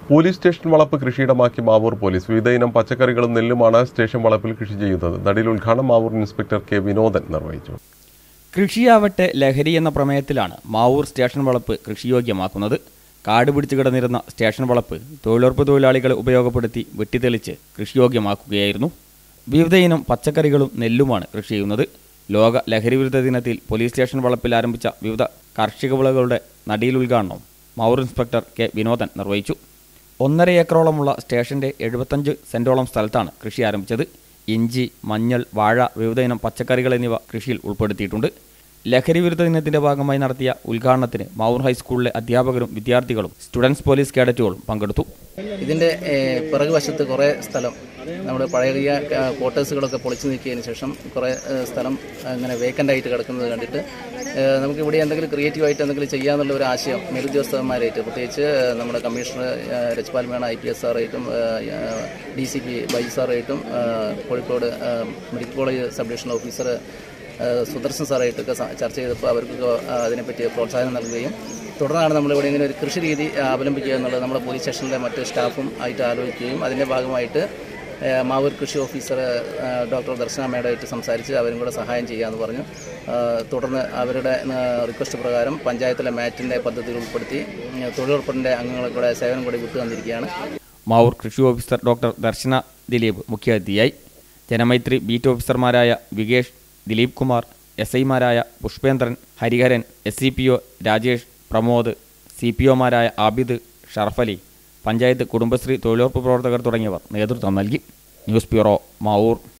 police station വളപ്പ് കൃഷിയിടമാക്കി Mavoor police വിവിധ ഇനം പച്ചക്കറികളും നെല്ലുമാണ് സ്റ്റേഷൻ വളപ്പിൽ കൃഷി ചെയ്യുന്നത് നടിയിൽ ഉദ്ഘാടനം മാവൂർ ഇൻസ്പെക്ടർ കെ വിനോദൻ നിർവഹിച്ചു കൃഷിയാവട്ടെ ലഹരി എന്ന പ്രമേയത്തിലാണ് മാവൂർ സ്റ്റേഷൻ വളപ്പ് കൃഷിയോഗ്യമാക്കുന്നത് കാട് പിടിച്ചു കിടന്നിരുന്ന സ്റ്റേഷൻ വളപ്പ് തൊഴിലുറപ്പ് തൊഴിലാളികളെ ഉപയോഗപ്പെടുത്തി വെട്ടിത്തെളിച്ച് കൃഷിയോഗ്യമാക്കുകയായിരുന്നു വിവിധ ഇനം പച്ചക്കറികളും നെല്ലുമാണ് കൃഷി ചെയ്യുന്നത് ലോക ലഹരി വിരുദ്ധ ദിനത്തിൽ പോലീസ് സ്റ്റേഷൻ വളപ്പിൽ ആരംഭിച്ച വിവിധ കാർഷിക വിളകളുടെ നടിയിൽ ഉദ്ഘാടനം മാവൂർ ഇൻസ്പെക്ടർ കെ വിനോദൻ നിർവഹിച്ചു ഒന്നര ഏക്കറോളമുള്ള സ്റ്റേഷന്റെ എഴുപത്തഞ്ച് സെന്റോളം സ്ഥലത്താണ് കൃഷി ആരംഭിച്ചത് ഇഞ്ചി മഞ്ഞൾ വാഴ വിവിധ ഇനം പച്ചക്കറികൾ എന്നിവ കൃഷിയിൽ ഉൾപ്പെടുത്തിയിട്ടുണ്ട് ലഹരി വിരുദ്ധ ദിനത്തിന്റെ ഭാഗമായി നടത്തിയ ഉദ്ഘാടനത്തിന് മാവൂർ ഹൈസ്കൂളിലെ അധ്യാപകരും വിദ്യാർത്ഥികളും സ്റ്റുഡൻസ് പോലീസ് കേഡറ്റുകളും പങ്കെടുത്തു ഇതിൻ്റെ ഏഹ്, പിറകു വശത്ത് കുറേ സ്ഥലം നമ്മുടെ പഴയ ഏഹ്, ക്വാർട്ടേഴ്സുകളൊക്കെ പൊളിച്ചു നീക്കിയതിന് ശേഷം കുറേ ഏഹ്, സ്ഥലം അങ്ങനെ വേക്കൻ്റ് ആയിട്ട് കിടക്കുന്നത് കണ്ടിട്ട് ഏഹ്, നമുക്ക് ഇവിടെ എന്തെങ്കിലും ക്രിയേറ്റീവായിട്ട് എന്തെങ്കിലും ചെയ്യാന്നുള്ള ഒരു ആശയം മേലുദ്യോഗസ്ഥന്മാരായിട്ട് പ്രത്യേകിച്ച് ഏഹ്, നമ്മുടെ കമ്മീഷണർ ഏഹ്, Rajpal Meena I P S സാറായിട്ടും ഡി സി പി ബൈജു സാറായിട്ടും ഏഹ്, കോഴിക്കോട് ഏഹ്, medical college sub division officer ഏഹ്, സുദർശൻ സാറായിട്ടൊക്കെ സ- ചർച്ച ചെയ്തപ്പോൾ അവർക്ക് അതിനെപ്പറ്റി പ്രോത്സാഹനം നൽകുകയും തുടർന്നാണ് നമ്മളിവിടെ ഇങ്ങനെ ഒരു കൃഷി രീതി ആ, അവലംബിക്കുക എന്നുള്ളത് നമ്മുടെ പോലീസ് സ്റ്റേഷനിലെ മറ്റ് സ്റ്റാഫും ആയിട്ട് ആലോചിക്കുകയും അതിൻ്റെ ഭാഗമായിട്ട് ഏ, മാവൂർ കൃഷി ഓഫീസർ ഏ, ഡോക്ടർ ദർശന മേഡമായിട്ട് സംസാരിച്ച് അവരും കൂടെ സഹായം ചെയ്യാമെന്ന് പറഞ്ഞു ആ, തുടർന്ന് അവരുടെ ഏ, റിക്വസ്റ്റ് പ്രകാരം പഞ്ചായത്തിലെ മാറ്റിൻ്റെ പദ്ധതിയിൽ ഉൾപ്പെടുത്തി ഉം, തൊഴിലുറപ്പിൻ്റെ അംഗങ്ങളെ കൂടെ സേവനം കൂടി വിട്ടു തന്നിരിക്കുകയാണ് മാവൂർ കൃഷി ഓഫീസർ ഡോക്ടർ ദർശന ദിലീപ് മുഖ്യാതിഥിയായി ജനമൈത്രി ബീറ്റ് ഓഫീസർമാരായ വികേഷ് ദിലീപ് കുമാർ എസ് ഐമാരായ Pushpendran Hariharan S C P O Rajesh Pramod C P ഒമാരായ ആബിദ് ഷറഫലി പഞ്ചായത്ത് കുടുംബശ്രീ തൊഴിലുറപ്പ് പ്രവർത്തകർ തുടങ്ങിയവർ നേതൃത്വം നൽകി ന്യൂസ് ബ്യൂറോ മാവൂർ